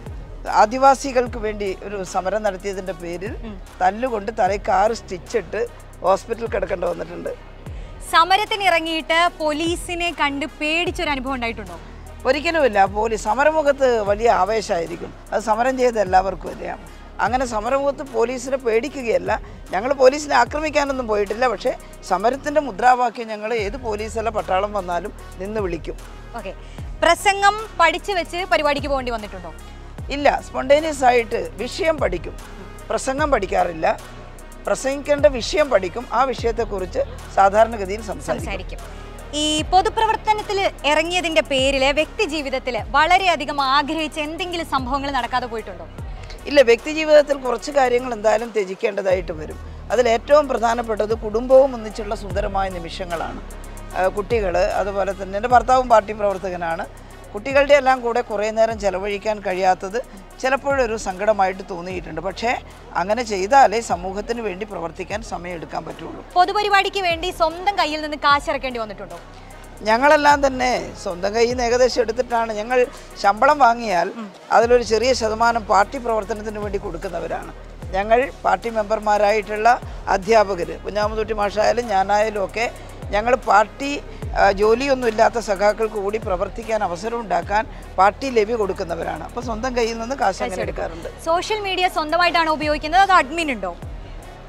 ആദിവാസികൾക്ക് വേണ്ടി ഒരു സമരം നടത്തിയതിന്റെ പേരിൽ തല്ലുകൊണ്ട് തലയ്ക്ക് ആറ് സ്റ്റിച്ചിട്ട് ഹോസ്പിറ്റലിൽ കിടക്കേണ്ടി വന്നിട്ടുണ്ട് സമരത്തിന് ഇറങ്ങിയിട്ട് പോലീസിനെ കണ്ട് പേടിച്ചൊരു അനുഭവം ഉണ്ടായിട്ടുണ്ടോ ഒരിക്കലുമില്ല പോലീസ് സമരമുഖത്ത് വലിയ ആവേശമായിരിക്കും അത് സമരം ചെയ്ത എല്ലാവർക്കും അറിയാം അങ്ങനെ സമരമുഖത്ത് പോലീസിനെ പേടിക്കുകയല്ല ഞങ്ങൾ പോലീസിനെ ആക്രമിക്കാനൊന്നും പോയിട്ടില്ല പക്ഷേ സമരത്തിൻ്റെ മുദ്രാവാക്യം ഞങ്ങൾ ഏത് പോലീസല്ല പട്ടാളം വന്നാലും നിന്ന് വിളിക്കും ഓക്കെ പ്രസംഗം പഠിച്ചു വെച്ച് പരിപാടിക്ക് പോകേണ്ടി വന്നിട്ടുണ്ടോ ഇല്ല സ്പോണ്ടേനിയസ് ആയിട്ട് വിഷയം പഠിക്കും പ്രസംഗം പഠിക്കാറില്ല പ്രസംഗിക്കേണ്ട വിഷയം പഠിക്കും ആ വിഷയത്തെക്കുറിച്ച് സാധാരണഗതിയിൽ സംസാരിക്കും സംസാരിക്കും ഈ പൊതുപ്രവർത്തനത്തിൽ ഇറങ്ങിയതിന്റെ പേരില് വ്യക്തി ജീവിതത്തിൽ വളരെയധികം ആഗ്രഹിച്ച എന്തെങ്കിലും സംഭവങ്ങൾ നടക്കാതെ പോയിട്ടുണ്ടോ ഇല്ല വ്യക്തി ജീവിതത്തിൽ കുറച്ച് കാര്യങ്ങൾ എന്തായാലും ത്യജിക്കേണ്ടതായിട്ട് വരും അതിൽ ഏറ്റവും പ്രധാനപ്പെട്ടത് കുടുംബവും ഒന്നിച്ചുള്ള സുന്ദരമായ നിമിഷങ്ങളാണ് കുട്ടികൾ അതുപോലെ തന്നെ എൻ്റെ ഭർത്താവും പാർട്ടി പ്രവർത്തകനാണ് കുട്ടികളുടെ എല്ലാം കൂടെ കുറേ നേരം ചെലവഴിക്കാൻ കഴിയാത്തത് ചിലപ്പോഴൊരു സങ്കടമായിട്ട് തോന്നിയിട്ടുണ്ട് പക്ഷേ അങ്ങനെ ചെയ്താലേ സമൂഹത്തിന് വേണ്ടി പ്രവർത്തിക്കാൻ സമയമെടുക്കാൻ പറ്റുള്ളൂ പൊതുപരിപാടിക്ക് വേണ്ടി സ്വന്തം കയ്യിൽ നിന്ന് കാശിറക്കേണ്ടി വന്നിട്ടുണ്ടോ ഞങ്ങളെല്ലാം തന്നെ സ്വന്തം കയ്യിൽ നിന്ന് ഏകദേശം എടുത്തിട്ടാണ് ഞങ്ങൾ ശമ്പളം വാങ്ങിയാൽ അതിലൊരു ചെറിയ ശതമാനം പാർട്ടി പ്രവർത്തനത്തിന് വേണ്ടി കൊടുക്കുന്നവരാണ് ഞങ്ങൾ പാർട്ടി മെമ്പർമാരായിട്ടുള്ള അധ്യാപകർ കുഞ്ഞാമതൊട്ടി മാഷായാലും ഞാനായാലും ഒക്കെ ഞങ്ങൾ പാർട്ടി ആ, ജോലിയൊന്നും ഇല്ലാത്ത സഖാക്കൾക്ക് കൂടി പ്രവർത്തിക്കാൻ അവസരം ഉണ്ടാക്കാൻ പാർട്ടി ലഭ്യ കൊടുക്കുന്നവരാണ് അപ്പോൾ സ്വന്തം കയ്യിൽ നിന്ന് കാശ് അങ്ങനെ എടുക്കാറുണ്ട് സോഷ്യൽ മീഡിയ സ്വന്തമായിട്ടാണോ ഉപയോഗിക്കുന്നത് അതോ അഡ്മിൻ ഉണ്ടോ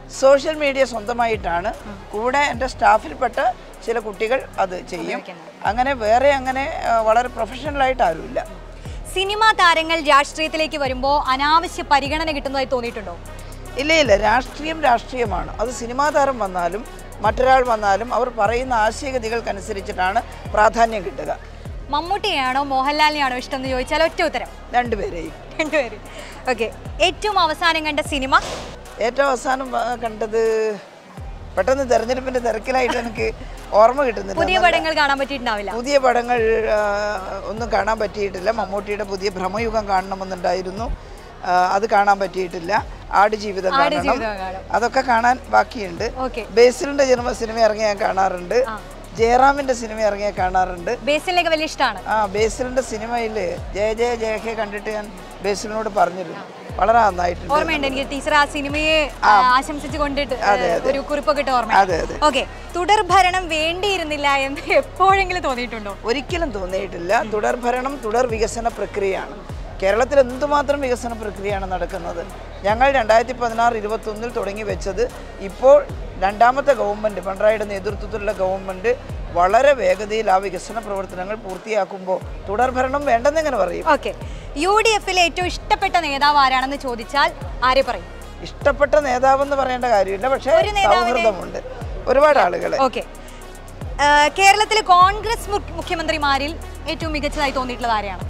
സോഷ്യൽ മീഡിയ സ്വന്തമായിട്ടാണ് കൂടെ എൻ്റെ സ്റ്റാഫിൽപ്പെട്ട ചില കുട്ടികൾ അത് ചെയ്യും അങ്ങനെ വേറെ അങ്ങനെ ആ, വളരെ പ്രൊഫഷണലായിട്ട് ആരുമില്ല സിനിമാ താരങ്ങൾ രാഷ്ട്രീയത്തിലേക്ക് വരുമ്പോൾ അനാവശ്യ പരിഗണന കിട്ടുന്നതായി തോന്നിയിട്ടുണ്ടോ ഇല്ല ഇല്ല രാഷ്ട്രീയം രാഷ്ട്രീയമാണ് അത് സിനിമാ താരം വന്നാലും മറ്റൊരാൾ വന്നാലും അവർ പറയുന്ന ആശയഗതികൾക്കനുസരിച്ചിട്ടാണ് പ്രാധാന്യം കിട്ടുക മമ്മൂട്ടിയാണോ മോഹൻലാലിനെയാണോ ഇഷ്ടം എന്ന് ചോദിച്ചാൽ ഒറ്റ ഉത്തരം രണ്ടുപേരെയും രണ്ടുപേരും ഓക്കെ ഏറ്റവും അവസാനം കണ്ട സിനിമ ഏറ്റവും അവസാനം ആ, കണ്ടത് പെട്ടെന്ന് തെരഞ്ഞെടുപ്പിന്റെ തിരക്കിലായിട്ട് എനിക്ക് ഓർമ്മ കിട്ടുന്നില്ല പുതിയ നല്ല- പടങ്ങൾ കാണാൻ പറ്റിയിട്ടുണ്ടാവില്ല പുതിയ പടങ്ങൾ ആ, ഒന്നും കാണാൻ പറ്റിയിട്ടില്ല മമ്മൂട്ടിയുടെ പുതിയ ഭ്രമയുഗം കാണണമെന്നുണ്ടായിരുന്നു ആ, അത് കാണാൻ പറ്റിയിട്ടില്ല ആടുജീവിതം കാണണം ആടുജീവിതം കാണും. അതൊക്കെ കാണാൻ ബാക്കിയുണ്ട് ഓക്കെ ബേസിലിന്റെ ജന്മ സിനിമ ഇറങ്ങിയ ഞാൻ കാണാറുണ്ട് ജയറാമിന്റെ സിനിമ ഇറങ്ങിയ കാണാറുണ്ട് ബേസിലേക്ക് വലിയ ഇഷ്ടമാണ് ആ ബേസിലിന്റെ സിനിമയിൽ ജയ ജയ ജയഹെ കണ്ടിട്ട് ഞാൻ ബേസിലിനോട് പറഞ്ഞിരുന്നു വളരെ നന്നായിട്ടുണ്ട് ഓർമ്മയുണ്ട് എനിക്ക് ടീച്ചർ ആ സിനിമയെ ആ, ആശംസിച്ച് കൊണ്ടിട്ട് അതെ, അതെ. ഒരു കുറിപ്പൊക്കെ ഇട്ട് ഓർമ്മ അതെ, അതെ. ഓക്കെ തുടർഭരണം വേണ്ടിയിരുന്നില്ല എന്ന് എപ്പോഴെങ്കിലും തോന്നിയിട്ടുണ്ടോ ഒരിക്കലും തോന്നിയിട്ടില്ല തുടർ ഭരണം തുടർ വികസന പ്രക്രിയയാണ് കേരളത്തിൽ എന്തുമാത്രം വികസന പ്രക്രിയയാണ് നടക്കുന്നത് ഞങ്ങൾ രണ്ടായിരത്തി പതിനാറ് ഇരുപത്തൊന്നിൽ തുടങ്ങി വെച്ചത് ഇപ്പോൾ രണ്ടാമത്തെ ഗവൺമെൻറ് പിണറായിയുടെ നേതൃത്വത്തിലുള്ള ഗവൺമെൻറ് വളരെ വേഗതയിൽ ആ വികസന പ്രവർത്തനങ്ങൾ പൂർത്തിയാക്കുമ്പോൾ തുടർ ഭരണം വേണ്ടെന്നെങ്ങനെ പറയും ഓക്കെ യു ഡി എഫിലെ ഏറ്റവും ഇഷ്ടപ്പെട്ട നേതാവ് ആരാണെന്ന് ചോദിച്ചാൽ ആരെ പറയും ഇഷ്ടപ്പെട്ട നേതാവെന്ന് പറയേണ്ട കാര്യമില്ല പക്ഷേ ഒരു നേതാവിനെ- സൗഹൃദമുണ്ട് ഒരുപാട് ആളുകളെ ഓക്കെ കേരളത്തിലെ കോൺഗ്രസ് മുഖ്യ- മുഖ്യമന്ത്രിമാരിൽ ഏറ്റവും മികച്ചതായി തോന്നിയിട്ടുള്ളത് ആരെയാണ്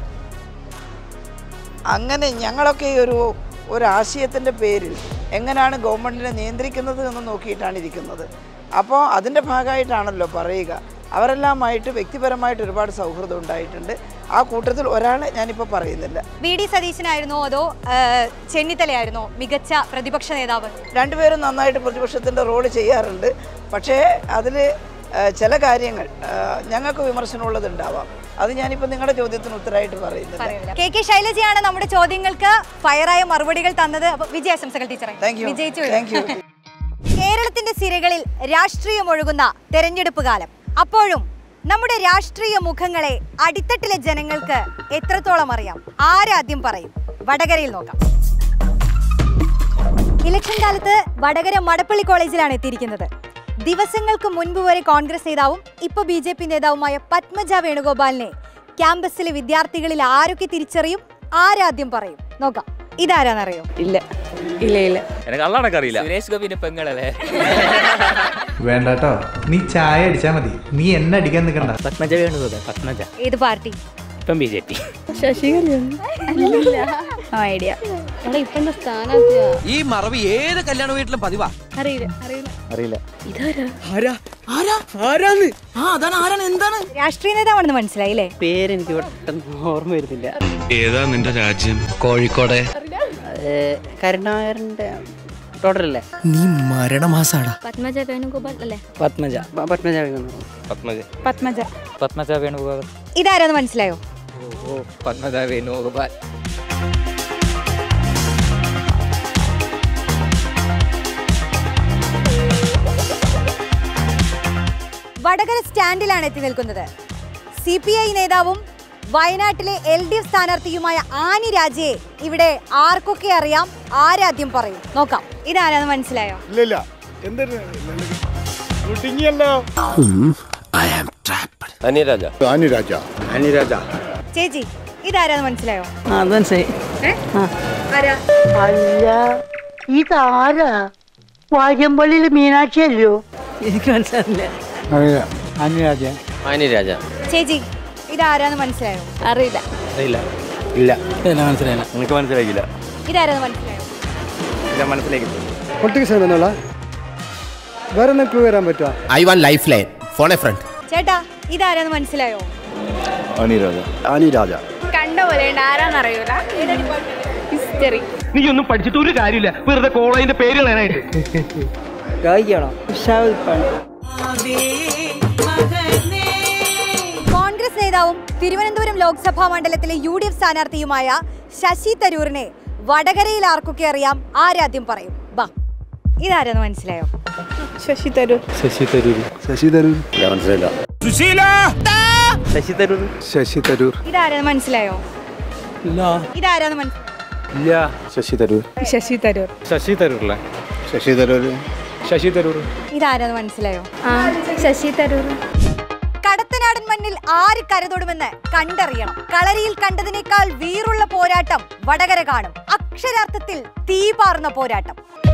അങ്ങനെ ഞങ്ങളൊക്കെ ഈ ഒരു ഒരു ആശയത്തിൻ്റെ പേരിൽ എങ്ങനെയാണ് ഗവൺമെൻറ്റിനെ നിയന്ത്രിക്കുന്നത് എന്ന് നോക്കിയിട്ടാണ് ഇരിക്കുന്നത് അപ്പോൾ അതിൻ്റെ ഭാഗമായിട്ടാണല്ലോ പറയുക അവരെല്ലാമായിട്ട് വ്യക്തിപരമായിട്ട് ഒരുപാട് സൗഹൃദം ഉണ്ടായിട്ടുണ്ട് ആ കൂട്ടത്തിൽ ഒരാളെ ഞാനിപ്പോൾ പറയുന്നില്ല വി ഡി സതീശനായിരുന്നോ അതോ ആ, ചെന്നിത്തലയായിരുന്നോ മികച്ച പ്രതിപക്ഷ നേതാവ് രണ്ടുപേരും നന്നായിട്ട് പ്രതിപക്ഷത്തിൻ്റെ റോള് ചെയ്യാറുണ്ട് പക്ഷേ അതിൽ ചില കാര്യങ്ങൾ ആ, ഞങ്ങൾക്ക് വിമർശനമുള്ളതുണ്ടാവാം അത് ഞാനിപ്പോൾ നിങ്ങളുടെ ചോദ്യത്തിന് ഉത്തരമായിട്ട് പറയുന്നില്ല പറയുന്നില്ല. കെ കെ ശൈലജയാണ് നമ്മുടെ ചോദ്യങ്ങൾക്ക് ഫയറായ മറുപടികൾ തന്നത് അപ്പൊ വിജയാശംസകൾ ടീച്ചറെ താങ്ക് യു വിജയിച്ചു താങ്ക് യു കേരളത്തിന്റെ സിരകളിൽ രാഷ്ട്രീയം ഒഴുകുന്ന തെരഞ്ഞെടുപ്പ് കാലം അപ്പോഴും നമ്മുടെ രാഷ്ട്രീയ മുഖങ്ങളെ അടിത്തട്ടിലെ ജനങ്ങൾക്ക് എത്രത്തോളം അറിയാം ആരാദ്യം പറയും വടകരയിൽ നോക്കാം ഇലക്ഷൻ കാലത്ത് വടകര മടപ്പള്ളി കോളേജിലാണ് എത്തിയിരിക്കുന്നത് ദിവസങ്ങൾക്ക് മുൻപ് വരെ കോൺഗ്രസ് നേതാവും ഇപ്പോൾ ബി ജെ പി നേതാവുമായ പത്മജ വേണുഗോപാലിനെ ക്യാമ്പസിലെ വിദ്യാർത്ഥികളിൽ ആരൊക്കെ തിരിച്ചറിയും ആരാദ്യം പറയും നോക്കാം ഇതാരാന്നറിയോ ഇല്ല ഇല്ല ഇല്ല എനിക്ക് അള്ളാടക്കം അറിയില്ല സുരേഷ് ഗോപിന്റെ പെങ്ങളല്ലേ വേണ്ട കേട്ടോ നീ ചായ അടിച്ചാ മതി നീ എന്നെ അടിക്കാൻ നിൽക്കണ്ട പത്മജ വേണുഗോപാൽ പത്മജ ഏത് പാർട്ടി ഇപ്പം ബി ജെ പി ഐഡിയ എടാ ഇപ്പൊ എന്താ സ്ഥാനാർത്ഥിയാ ഈ മറവി ഏത് കല്യാണ വീട്ടിലും പതിവാ അറിയില്ല അറിയില്ല അറിയില്ല രാഷ്ട്രീയ നേതാവാണെന്ന് മനസ്സിലായില്ലേ പേരെനിക്ക് പെട്ടെന്ന് ഓർമ്മ വരുന്നില്ല ഏതാ നിന്റെ രാജ്യം കോഴിക്കോട് കരുണാകരന്റെ ടോട്ടലല്ലേ നീ മരണമാസാടാ പത്മജ വേണുഗോപാൽ അല്ലേ പത്മജ പ- പത്മജ വേണുഗോപാൽ പത്മജ പത്മജ പത്മജ വേണുഗോപാൽ ഇതാരാന്ന് മനസ്സിലായോ ഓ പത്മജ വേണുഗോപാൽ വടകര സ്റ്റാൻഡിലാണ് എത്തി നിൽക്കുന്നത് സി പി ഐ നേതാവും വയനാട്ടിലെ എൽ ഡി എഫ് സ്ഥാനാർത്ഥിയുമായ ആനി രാജയെ ഇവിടെ ആർക്കൊക്കെ അറിയാം ആരാദ്യം പറയും നോക്കാം ഇതാരാന്ന് മനസ്സിലായോ ഇല്ലില്ല എന്തൊരു കുടുങ്ങിയല്ലോ അനിരാജ അനുരാജ അനുരാജ ചേച്ചി ഇതാരാന്ന് മനസ്സിലായോ അത് മനസ്സിലായി ആരാ അല്ല ഇതാരാ വാര്യമ്പള്ളിയിൽ മീനാക്ഷി അല്ലയോ എനിക്ക് മനസ്സിലായില്ല അനുരാജ അനിരാജ ചേച്ചി ഇതാരാന്ന് മനസ്സിലായോ അറിയില്ല അറിയില്ല ഇല്ല എന്നെ മനസ്സിലായില്ല എനിക്ക് മനസ്സിലാക്കില്ല ഇതാരാന്ന് മനസ്സിലായോ ഇല്ല മനസ്സിലാക്കി പൊളിറ്റിക്സ് എന്നുള്ള വേറെ എന്തെങ്കിലും ക്ലൂ വരാൻ പറ്റുമോ I want lifeline phone a friend ചേട്ടാ ഇതാരാന്ന് മനസ്സിലായോ അനിരാജ അനിരാജ കണ്ട പോലെ ആരാന്നറിയൂല ഹിസ്റ്ററി നീ ഒന്നും പഠിച്ചിട്ട് ഒരു കാര്യമില്ല വെറുതെ കോളേജിന്റെ പേര് കളയാനായിട്ട് ഗായിക്കാണോ കോൺഗ്രസ് നേതാവും തിരുവനന്തപുരം ലോക്സഭാ മണ്ഡലത്തിലെ യു ഡി എഫ് സ്ഥാനാർത്ഥിയുമായ ശശി തരൂരിനെ വടകരയിൽ ആർക്കൊക്കെ അറിയാം ആരാദ്യം പറയും ബാ ഇതാരാന്ന് മനസ്സിലായോ ശശി തരൂർ ശശി തരൂർ ശശി തരൂർ മനസ്സിലായില്ല ശശി തരൂർ ശശി തരൂർ ഇതാരാന്ന് മനസ്സിലായോ ഇല്ല ഇതാരാന്ന് മനസ്സിലായോ ഇല്ല ശശി തരൂർ ശശി തരൂർ ശശി തരൂർല്ലേ ശശി തരൂർ ശശി തരൂർ ഇതാരെന്ന് മനസ്സിലായോ ആ ശശി തരൂർ കടത്തനാടൻ മണ്ണിൽ ആര് കരതൊടുമെന്ന് കണ്ടറിയണം കളരിയിൽ കണ്ടതിനേക്കാൾ വീറുള്ള പോരാട്ടം വടകര കാണും അക്ഷരാർത്ഥത്തിൽ തീ പാർന്ന പോരാട്ടം